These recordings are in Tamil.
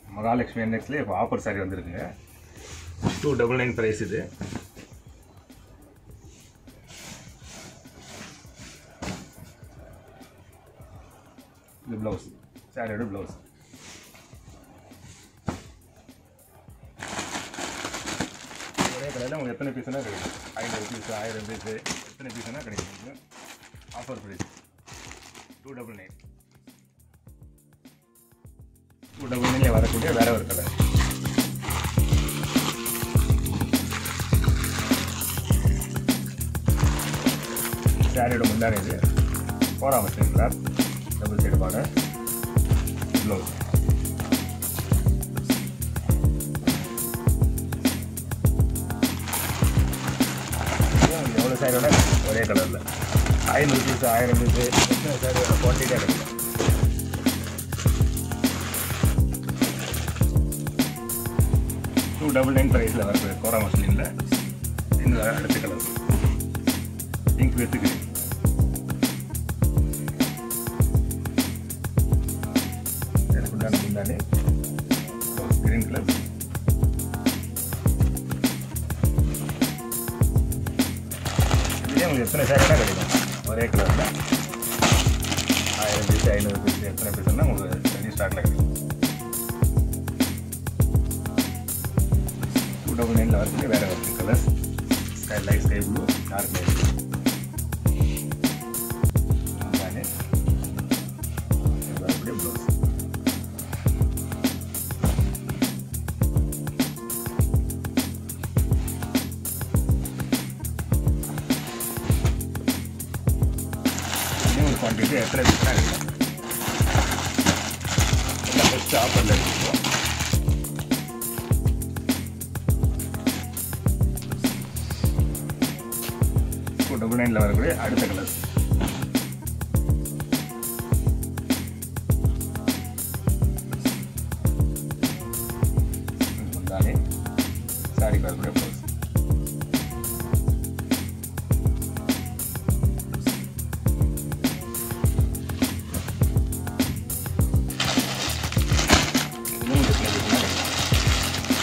மகாலட்சுமி என்எக்ஸ்லேயே இப்போ ஆஃபர் சாரி வந்திருக்குங்க டூ டபுள் நைன் ப்ரைஸ் இது இது ப்ளவுஸ் சாரியோட ப்ளவுஸ் ஒரே கடையில் உங்களுக்கு எத்தனை பீஸ்னா கிடைக்கும் ஐநூறு பீஸ் ஆயிரம் பீஸ் எத்தனை பீஸ்னா கிடைக்கும் உங்களுக்கு offer price two double nine two double நைனில் வரக்கூடிய வேற ஒரு கலர் சாரியோட முந்தானி இது போடாம ஸ்டேன் cloth double side border blouse எவ்வளோ சாரியோட ஒரே கலரில் ஐநூறு பீஸ் ஆயிரம் பீஸ் எத்தனை சாரியோட குவான்டிட்டியாக கிடைக்கும் டூ டபுள் நைன் ப்ரைஸில் வரக்கூடிய கோரா மஸ்லினில் இந்த அடுத்த கலர் பிங்க் வித் கிரீன் இதுக்குண்டான முந்தானே கிரீன் கலர் இதுலேயே உங்களுக்கு எத்தனை சேரீனா கிடைக்கும் ஒரே கலரில் ஆயிரம் பீஸ் ஐநூறு பீஸ் எத்தனை பீஸ்னா உங்களுக்கு தனி ஸ்டாக்கில் கிடைக்கும் டூ டபுள் நைனில் வரக்கூடிய வேறு வருது colours sky light sky blue dark light முந்தானே வரக்கூடிய ப்ளவுஸ் இன்னும் குவான்டிட்டி எத்தனை பீஸ்னா இருக்கும் எல்லாம் பெஸ்ட் ஆஃபரில் இருக்கும் டூ டபுள் நைனில் வரக்கூடிய அடுத்த கலர் முந்தானே சாரிக்கு வரக்கூடிய ப்ளவுஸ் இன்னும் எத்தனை பீஸ்னா கிடைக்கும்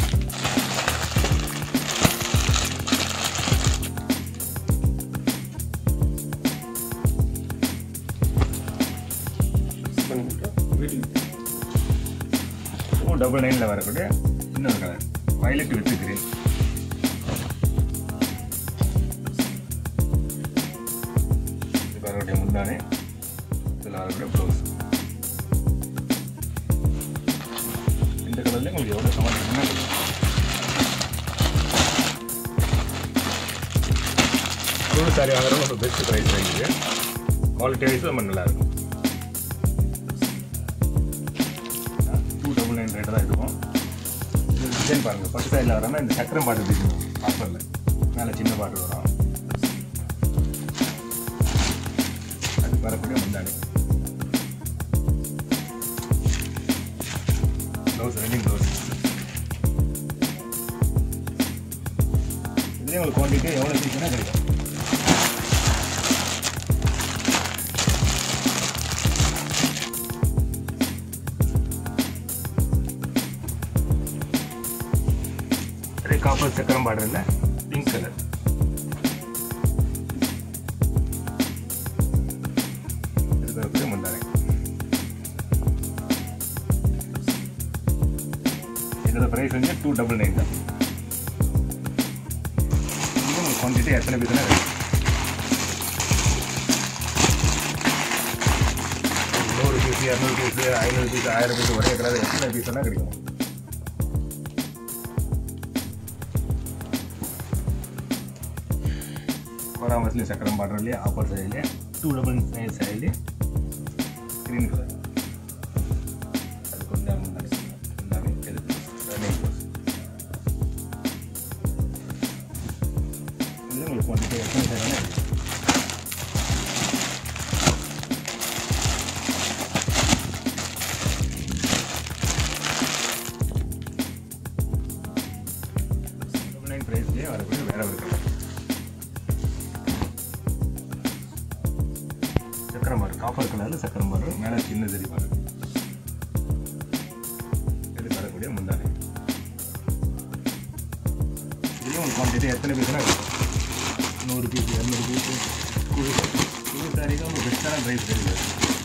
டூ டபுள் நைனில் வரக்கூடிய இன்னொரு கலர் வயலட் வித் கிரீன் இது வரக்கூடிய முந்தானே இதில் வரக்கூடிய ப்ளவுஸ் இந்த கலர்லேயே உங்களுக்கு எவ்வளோ சமாளிக்கணும்னா ஃபுல் சாரி வாங்குறது ஒரு best price range quality wise ரொம்ப நல்லாயிருக்கும் டூ டபுள் நைன் ரேட்டு தான் இருக்கும் இது டிசைன் பாருங்கள் பட்டு சைடில் வராமல் இந்த சக்கரம் பாட்டு தெரியும் ஆஃபரில் மேலே சின்ன பாட்டு வரும் அது வரக்கூடிய முந்தானி ப்ளவுஸ் ரன்னிங் ப்ளவுஸ் இதுலேயும் உங்களுக்கு குவான்டிட்டி எவ்வளோ சீக்கிரம் கிடைக்கும் அதே காப்பர் சக்கரம் பார்டரில் பிங்க் கலர் இது வரக்கூடிய முந்தானை இதோட ப்ரைஸ் வந்து டூ டபுள் நைன் தான் இது உங்களுக்கு குவான்டிட்டி எத்தனை பீஸ்னா கிடைக்கும் நூறு பீஸ் இரநூறு பீஸ் ஐநூறு பீஸ் ஆயிரம் பீஸ் ஒரே கலர் எத்தனை பீஸ்னா கிடைக்கும் கோராமஸ்லேயே சக்கரம் பார்டர்லேயே ஆப்பர் சைட்லேயே டூ டபுள் நைன் சைட்லேயே க்ரீன் கலர் அது கொஞ்சம் முன்னாடி முன்னாடி இது ரன்னிங் க்ளோஸ் இது உங்களுக்கு குவான்டிட்டி எத்தனை சைடான டபுள் நைன் ப்ரைஸ்லேயே வரக்கூடிய வேற ஒரு கலர் சக்கரம் பாரு காப்பர் கலரில் சக்கரம் பாரு மேலே சின்ன சரி பாரு இருக்கக்கூடிய முந்தானை இதுலேயும் ஒரு குவான்டிட்டி எத்தனை பீஸ்னா இருக்கும் நூறு பீஸ் இரநூறு பீஸ் குழு குழு சாரிக்கு ஒரு பெஸ்ட்டான ப்ரைஸ் இருக்குது